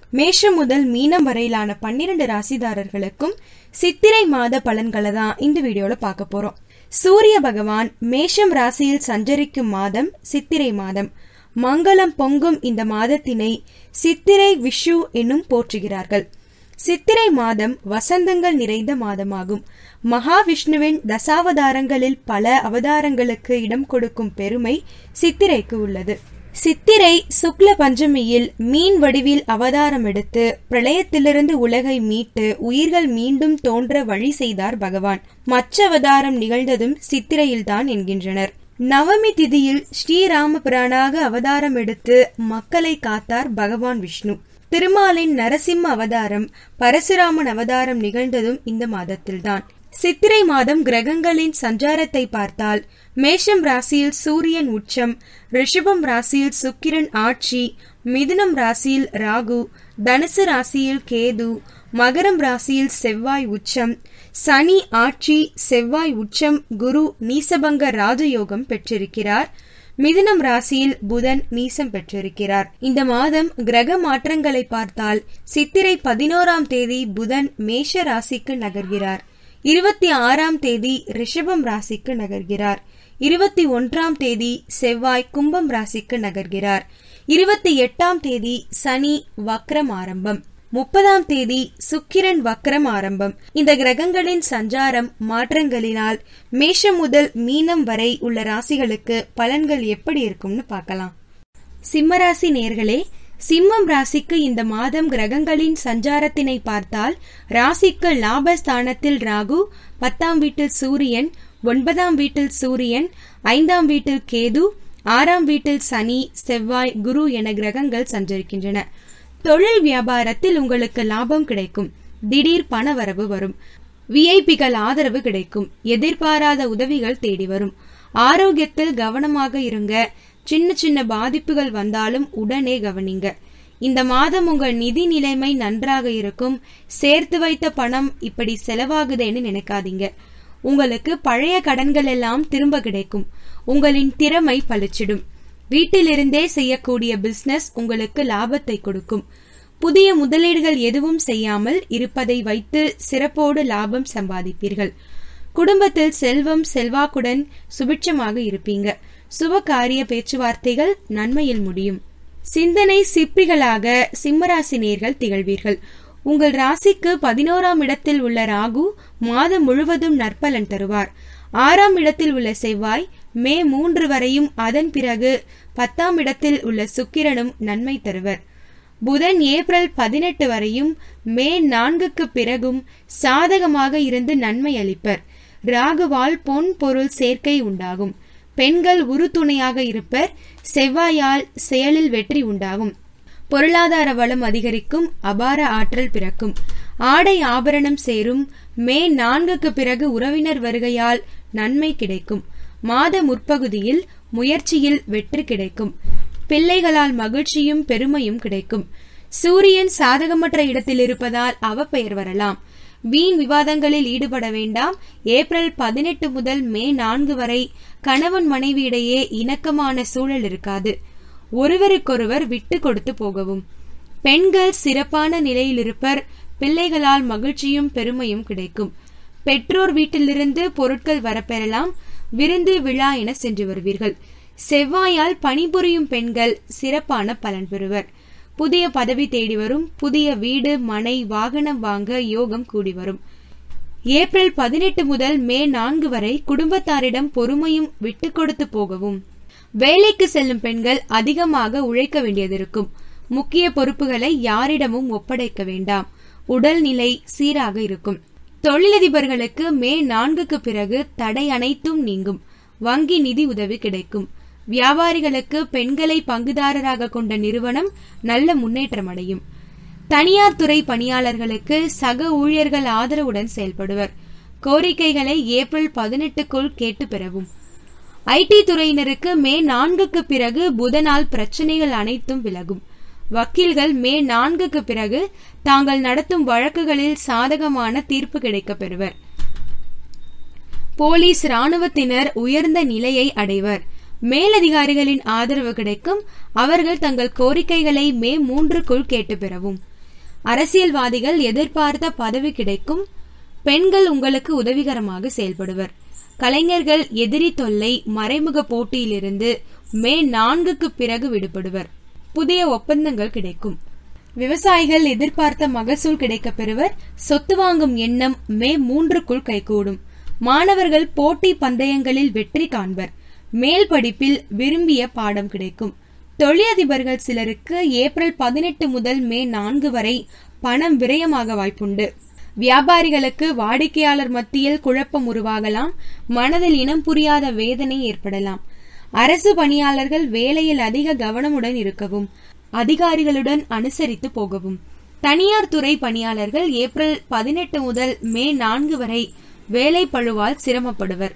மேஷம் முதல் மீனம் வரையிலான பன்னிரண்டு ராசிதாரர்களுக்கும் சித்திரை மாத பலன்களை தான் இந்த வீடியோல பார்க்க போறோம் சூரிய பகவான் மேஷம் ராசியில் சஞ்சரிக்கும் மாதம் சித்திரை மாதம் மங்களம் பொங்கும் இந்த மாதத்தினை சித்திரை விஷு என்னும் போற்றுகிறார்கள் சித்திரை மாதம் வசந்தங்கள் நிறைந்த மாதமாகும் மகாவிஷ்ணுவின் தசாவதாரங்களில் பல அவதாரங்களுக்கு இடம் கொடுக்கும் பெருமை சித்திரைக்கு உள்ளது சித்திரை சுக்ல பஞ்சமியில் மீன் வடிவில் அவதாரம் எடுத்து பிரளயத்திலிருந்து உலகை மீட்டு உயிர்கள் மீண்டும் தோன்ற வழி செய்தார் பகவான் மற்ற அவதாரம் நிகழ்ந்ததும் சித்திரையில்தான் என்கின்றனர் நவமி திதியில் ஸ்ரீராமபிரானாக அவதாரம் எடுத்து மக்களை காத்தார் பகவான் விஷ்ணு திருமாலின் நரசிம்ம அவதாரம் பரசுராமன் அவதாரம் நிகழ்ந்ததும் இந்த மாதத்தில்தான் சித்திரை மாதம் கிரகங்களின் சஞ்சாரத்தை பார்த்தால் மேஷம் ராசியில் சூரியன் உச்சம் ரிஷபம் ராசியில் சுக்கிரன் ஆட்சி மிதுனம் ராசியில் ராகு தனுசு ராசியில் கேது மகரம் ராசியில் செவ்வாய் உச்சம் சனி ஆட்சி செவ்வாய் உச்சம் குரு நீசபங்க ராஜயோகம் பெற்றிருக்கிறார் மிதுனம் ராசியில் புதன் நீசம் பெற்றிருக்கிறார் இந்த மாதம் கிரக மாற்றங்களை பார்த்தால் சித்திரை பதினோராம் தேதி புதன் மேஷ ராசிக்கு நகர்கிறார் இருபத்தி ஆறாம் தேதி ரிஷபம் ராசிக்கு நகர்கிறார் இருபத்தி ஒன்றாம் தேதி செவ்வாய் கும்பம் ராசிக்கு நகர்கிறார் இருபத்தி எட்டாம் தேதி சனி வக்ரம் ஆரம்பம் முப்பதாம் தேதி சுக்கிரன் வக்ரம் ஆரம்பம் இந்த கிரகங்களின் சஞ்சாரம் மாற்றங்களினால் மேஷம் முதல் மீனம் வரை உள்ள ராசிகளுக்கு பலன்கள் எப்படி இருக்கும்னு பார்க்கலாம் சிம்மராசி நேர்களே சிம்மம் ராசிக்கு இந்த மாதம் கிரகங்களின் சஞ்சாரத்தினை பார்த்தால் ராசிக்கு லாபஸ்தானத்தில் ராகு பத்தாம் வீட்டில் சூரியன் ஒன்பதாம் வீட்டில் சூரியன் ஐந்தாம் வீட்டில் கேது ஆறாம் வீட்டில் சனி செவ்வாய் குரு என கிரகங்கள் சஞ்சரிக்கின்றன தொழில் வியாபாரத்தில் உங்களுக்கு லாபம் கிடைக்கும் திடீர் பண வரவு வரும் விஐபிகள் ஆதரவு கிடைக்கும் எதிர்பாராத உதவிகள் தேடி வரும் ஆரோக்கியத்தில் கவனமாக இருங்க சின்ன சின்ன பாதிப்புகள் வந்தாலும் உடனே கவனிங்க இந்த மாதம் உங்கள் நிதி நிலைமை நன்றாக இருக்கும் சேர்த்து வைத்த பணம் இப்படி செலவாகுதேன்னு நினைக்காதீங்க உங்களுக்கு பழைய கடன்கள் எல்லாம் திரும்ப கிடைக்கும் உங்களின் திறமை பளிச்சிடும் வீட்டிலிருந்தே செய்யக்கூடிய பிசினஸ் உங்களுக்கு லாபத்தை கொடுக்கும் புதிய முதலீடுகள் எதுவும் செய்யாமல் இருப்பதை வைத்து சிறப்போடு லாபம் சம்பாதிப்பீர்கள் குடும்பத்தில் செல்வம் செல்வாக்குடன் சுபிட்சமாக இருப்பீங்க சுப காரிய பேச்சுவார்த்தைகள் நன்மையில் முடியும் சிந்தனை சிற்பிகளாக சிம்மராசினியர்கள் திகழ்வீர்கள் உங்கள் ராசிக்கு பதினோராம் இடத்தில் உள்ள ராகு மாதம் முழுவதும் நற்பலன் தருவார் ஆறாம் இடத்தில் உள்ள செவ்வாய் மே மூன்று வரையும் அதன் பிறகு பத்தாம் இடத்தில் உள்ள சுக்கிரனும் நன்மை தருவர் புதன் ஏப்ரல் பதினெட்டு வரையும் மே நான்குக்கு பிறகும் சாதகமாக இருந்து நன்மை அளிப்பர் ராகுவால் பொன் பொருள் சேர்க்கை உண்டாகும் பெண்கள் உறுதுணையாக இருப்பர் செவ்வாயால் செயலில் வெற்றி உண்டாகும் பொருளாதார வளம் அதிகரிக்கும் அபார ஆற்றல் பிறக்கும் ஆடை ஆபரணம் சேரும் மே நான்குக்கு பிறகு உறவினர் வருகையால் நன்மை கிடைக்கும் மாத முற்பகுதியில் முயற்சியில் வெற்றி கிடைக்கும் பிள்ளைகளால் மகிழ்ச்சியும் பெருமையும் கிடைக்கும் சூரியன் சாதகமற்ற இடத்தில் இருப்பதால் அவப்பெயர் வரலாம் வீண் விவாதங்களில் ஈடுபட வேண்டாம் ஏப்ரல் பதினெட்டு முதல் மே நான்கு வரை கணவன் மனைவியிடையே இணக்கமான சூழல் இருக்காது ஒருவருக்கொருவர் விட்டு கொடுத்து போகவும் பெண்கள் சிறப்பான நிலையில் இருப்பர் பிள்ளைகளால் மகிழ்ச்சியும் பெருமையும் கிடைக்கும் பெற்றோர் வீட்டிலிருந்து பொருட்கள் வரப்பெறலாம் விருந்து விழா என சென்று வருவீர்கள் செவ்வாயால் பணிபுரியும் பெண்கள் சிறப்பான பலன் பெறுவர் புதிய பதவி தேடி வரும் புதிய வீடு மனை வாகனம் வாங்க யோகம் கூடி வரும் ஏப்ரல் பதினெட்டு முதல் மே நான்கு வரை குடும்பத்தாரிடம் பொறுமையும் விட்டு கொடுத்து போகவும் வேலைக்கு செல்லும் பெண்கள் அதிகமாக உழைக்க வேண்டியதிருக்கும் முக்கிய பொறுப்புகளை யாரிடமும் ஒப்படைக்க வேண்டாம் உடல்நிலை சீராக இருக்கும் தொழிலதிபர்களுக்கு மே நான்குக்கு பிறகு தடை அனைத்தும் நீங்கும் வங்கி நிதி உதவி கிடைக்கும் வியாபாரிகளுக்கு பெண்களை பங்குதாரராக கொண்ட நிறுவனம் நல்ல முன்னேற்றம் அடையும் தனியார் துறை பணியாளர்களுக்கு சக ஊழியர்கள் ஆதரவுடன் செயல்படுவர் கோரிக்கைகளை ஏப்ரல் பதினெட்டுக்குள் கேட்டு பெறவும் ஐடி துறையினருக்கு மே நான்குக்கு பிறகு புதனால் பிரச்சனைகள் அனைத்தும் விலகும் வக்கீல்கள் மே நான்குக்கு பிறகு தாங்கள் நடத்தும் வழக்குகளில் சாதகமான தீர்ப்பு கிடைக்கப் பெறுவர் போலீஸ் ராணுவத்தினர் உயர்ந்த நிலையை அடைவர் மேலதிகாரிகளின் ஆதரவு கிடைக்கும் அவர்கள் தங்கள் கோரிக்கைகளை மே மூன்றுக்குள் கேட்டு பெறவும் அரசியல்வாதிகள் எதிர்பார்த்த பதவி கிடைக்கும் பெண்கள் உங்களுக்கு உதவிகரமாக செயல்படுவர் கலைஞர்கள் எதிரி தொல்லை மறைமுக போட்டியிலிருந்து மே நான்குக்கு பிறகு விடுபடுவர் புதிய ஒப்பந்தங்கள் கிடைக்கும் விவசாயிகள் எதிர்பார்த்த மகசூல் கிடைக்கப் பெறுவர் சொத்து வாங்கும் எண்ணம் மே மூன்றுக்குள் கைகூடும் மாணவர்கள் போட்டி பந்தயங்களில் வெற்றி காண்பர் மேல் படிப்பில் விரும்பிய பாடம் கிடைக்கும் தொழிலதிபர்கள் சிலருக்கு ஏப்ரல் பதினெட்டு முதல் மே நான்கு வரை பணம் விரயமாக வாய்ப்புண்டு வியாபாரிகளுக்கு வாடிக்கையாளர் மத்தியில் குழப்பம் உருவாகலாம் மனதில் இனம் புரியாத வேதனை ஏற்படலாம் அரசு பணியாளர்கள் வேலையில் அதிக கவனமுடன் இருக்கவும் அதிகாரிகளுடன் அனுசரித்து போகவும் தனியார் துறை பணியாளர்கள் ஏப்ரல் பதினெட்டு முதல் மே நான்கு வரை வேலை பழுவால் சிரமப்படுவர்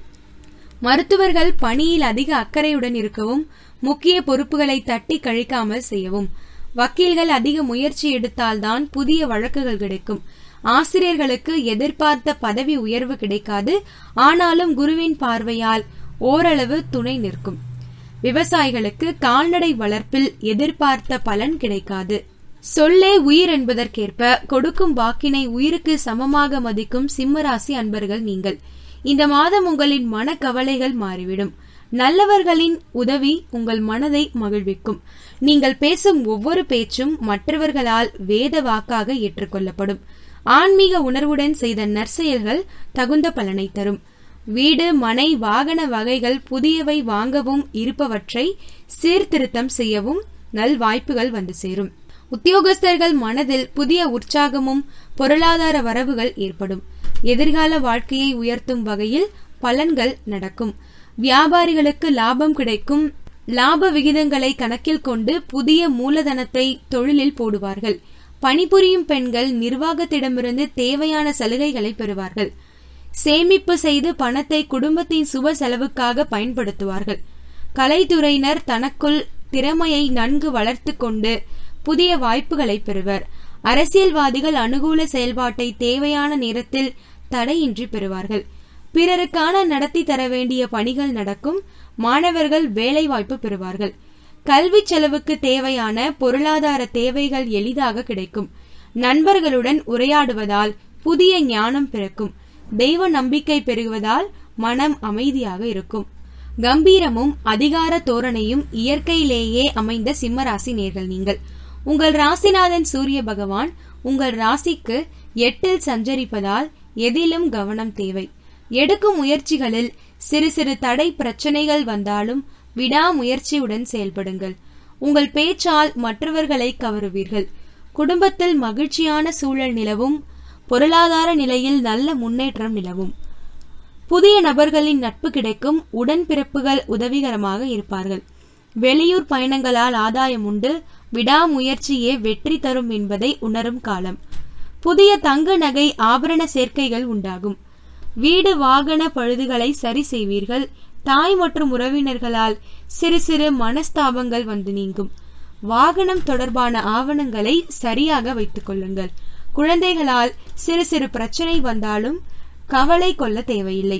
மருத்துவர்கள் பணியில் அதிக அக்கறையுடன் இருக்கவும் முக்கிய பொறுப்புகளை தட்டி கழிக்காமல் செய்யவும் வக்கீல்கள் அதிக முயற்சி எடுத்தால்தான் புதிய வழக்குகள் கிடைக்கும் ஆசிரியர்களுக்கு எதிர்பார்த்த பதவி உயர்வு கிடைக்காது ஆனாலும் குருவின் பார்வையால் ஓரளவு துணை நிற்கும் விவசாயிகளுக்கு கால்நடை வளர்ப்பில் எதிர்பார்த்த பலன் கிடைக்காது சொல்லே உயிர் என்பதற்கேற்ப கொடுக்கும் வாக்கினை உயிருக்கு சமமாக மதிக்கும் சிம்மராசி அன்பர்கள் நீங்கள் இந்த மாதம் உங்களின் மனக்கவலைகள் மாறிவிடும் நல்லவர்களின் உதவி உங்கள் மனதை மகிழ்விக்கும் நீங்கள் பேசும் ஒவ்வொரு பேச்சும் மற்றவர்களால் வேத வாக்காக ஏற்றுக்கொள்ளப்படும் ஆன்மீக உணர்வுடன் செய்த நற்செயல்கள் தகுந்த பலனை தரும் வீடு மனை வாகன வகைகள் புதியவை வாங்கவும் இருப்பவற்றை சீர்திருத்தம் செய்யவும் நல் வாய்ப்புகள் வந்து சேரும் உத்தியோகஸ்தர்கள் மனதில் புதிய உற்சாகமும் பொருளாதார வரவுகள் ஏற்படும் எதிர்கால வாழ்க்கையை உயர்த்தும் வகையில் பலன்கள் நடக்கும் வியாபாரிகளுக்கு லாபம் கிடைக்கும் லாப விகிதங்களை கணக்கில் கொண்டு புதிய மூலதனத்தை தொழிலில் போடுவார்கள் பணிபுரியும் பெண்கள் நிர்வாகத்திடமிருந்து தேவையான சலுகைகளை பெறுவார்கள் சேமிப்பு செய்து பணத்தை குடும்பத்தின் சுப செலவுக்காக பயன்படுத்துவார்கள் கலைத்துறையினர் தனக்குள் திறமையை நன்கு வளர்த்து கொண்டு புதிய வாய்ப்புகளை பெறுவர் அரசியல்வாதிகள் அனுகூல செயல்பாட்டை தேவையான நேரத்தில் தடையின்றி பெறுவார்கள் பிறருக்கான நடத்தி தர வேண்டிய பணிகள் நடக்கும் மாணவர்கள் வேலைவாய்ப்பு பெறுவார்கள் கல்வி செலவுக்கு தேவையான பொருளாதார தேவைகள் எளிதாக கிடைக்கும் நண்பர்களுடன் உரையாடுவதால் புதிய ஞானம் பிறக்கும் தெய்வ நம்பிக்கை பெருகுவதால் மனம் அமைதியாக இருக்கும் கம்பீரமும் அதிகார தோரணையும் இயற்கையிலேயே அமைந்த சிம்மராசி நேர்கள் நீங்கள் உங்கள் ராசிநாதன் சூரிய பகவான் உங்கள் ராசிக்கு எட்டில் சஞ்சரிப்பதால் எதிலும் கவனம் தேவை எடுக்கும் முயற்சிகளில் சிறு சிறு தடை பிரச்சனைகள் வந்தாலும் விடாமுயற்சியுடன் செயல்படுங்கள் உங்கள் பேச்சால் மற்றவர்களை கவருவீர்கள் குடும்பத்தில் மகிழ்ச்சியான சூழல் நிலவும் பொருளாதார நிலையில் நல்ல முன்னேற்றம் நிலவும் புதிய நபர்களின் நட்பு கிடைக்கும் உடன்பிறப்புகள் உதவிகரமாக இருப்பார்கள் வெளியூர் பயணங்களால் ஆதாயம் உண்டு விடாமுயற்சியே வெற்றி தரும் என்பதை உணரும் காலம் புதிய தங்க நகை ஆபரண சேர்க்கைகள் உண்டாகும் வீடு வாகன பழுதுகளை சரி செய்வீர்கள் தாய் மற்றும் உறவினர்களால் சிறு சிறு மனஸ்தாபங்கள் வந்து நீங்கும் வாகனம் தொடர்பான ஆவணங்களை சரியாக வைத்துக் கொள்ளுங்கள் குழந்தைகளால் சிறு சிறு பிரச்சனை வந்தாலும் கவலை கொள்ள தேவையில்லை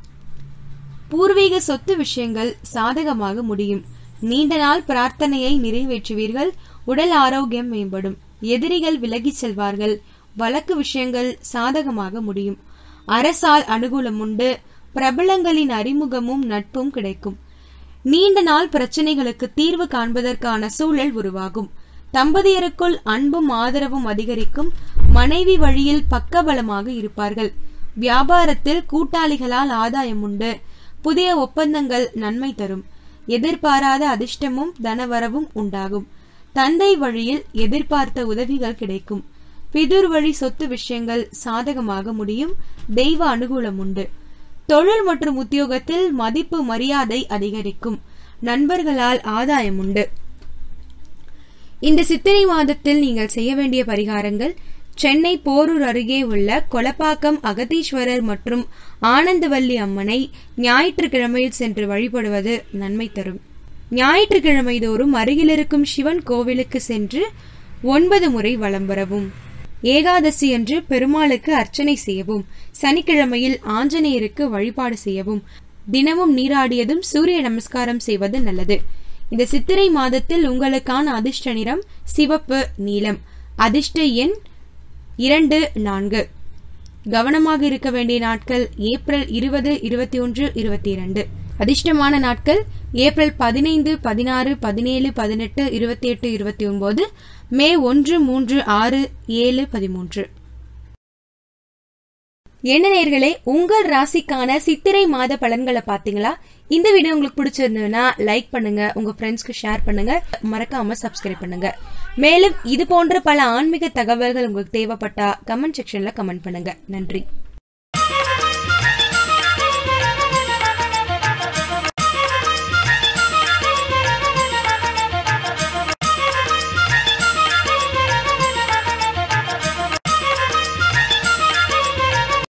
பூர்வீக சொத்து விஷயங்கள் சாதகமாக முடியும் நீண்ட நாள் பிரார்த்தனையை நிறைவேற்றுவீர்கள் உடல் ஆரோக்கியம் மேம்படும் எதிரிகள் விலகிச் செல்வார்கள் வழக்கு விஷயங்கள் சாதகமாக முடியும் அரசால் அனுகூலம் உண்டு பிரபலங்களின் அறிமுகமும் நட்பும் கிடைக்கும் நீண்ட நாள் பிரச்சனைகளுக்கு தீர்வு காண்பதற்கான சூழல் உருவாகும் தம்பதியருக்குள் அன்பும் ஆதரவும் அதிகரிக்கும் மனைவி வழியில் பக்கபலமாக இருப்பார்கள் வியாபாரத்தில் கூட்டாளிகளால் ஆதாயம் உண்டு புதிய ஒப்பந்தங்கள் நன்மை தரும் எதிர்பாராத அதிர்ஷ்டமும் தனவரவும் உண்டாகும் தந்தை வழியில் எதிர்பார்த்த உதவிகள் கிடைக்கும் பிதுர் வழி சொத்து விஷயங்கள் சாதகமாக முடியும் தெய்வ அனுகூலம் உண்டு தொழில் மற்றும் உத்தியோகத்தில் மதிப்பு மரியாதை அதிகரிக்கும் நண்பர்களால் ஆதாயம் உண்டு இந்த சித்திரை மாதத்தில் நீங்கள் செய்ய வேண்டிய பரிகாரங்கள் சென்னை போரூர் அருகே உள்ள கொலப்பாக்கம் அகதீஸ்வரர் மற்றும் ஆனந்தவல்லி அம்மனை ஞாயிற்றுக்கிழமையில் சென்று வழிபடுவது நன்மை தரும் ஞாயிற்றுக்கிழமை தோறும் அருகிலிருக்கும் சிவன் கோவிலுக்கு சென்று ஒன்பது முறை வலம் வரவும் ஏகாதசி அன்று பெருமாளுக்கு அர்ச்சனை செய்யவும் சனிக்கிழமையில் ஆஞ்சநேயருக்கு வழிபாடு செய்யவும் தினமும் நீராடியதும் சூரிய நமஸ்காரம் செய்வது நல்லது இந்த சித்திரை மாதத்தில் உங்களுக்கான அதிர்ஷ்ட நிறம் சிவப்பு நீலம் அதிர்ஷ்ட எண் இரண்டு நான்கு கவனமாக இருக்க வேண்டிய நாட்கள் ஏப்ரல் இருபது இருபத்தி ஒன்று இருபத்தி இரண்டு அதிர்ஷ்டமான நாட்கள் ஏப்ரல் பதினைந்து பதினாறு பதினேழு பதினெட்டு இருபத்தி எட்டு இருபத்தி ஒன்பது மே ஒன்று மூன்று ஆறு ஏழு பதிமூன்று என்ன நேர்களே உங்கள் ராசிக்கான சித்திரை மாத பலன்களை பாத்தீங்களா இந்த வீடியோ உங்களுக்கு பிடிச்சிருந்ததுன்னா லைக் பண்ணுங்க உங்க ஃப்ரெண்ட்ஸ்க்கு ஷேர் பண்ணுங்க மறக்காம சப்ஸ்கிரைப் பண்ணுங்க மேலும் இது போன்ற பல ஆன்மீக தகவல்கள் உங்களுக்கு தேவைப்பட்டா கமெண்ட் செக்ஷன்ல கமெண்ட் பண்ணுங்க நன்றி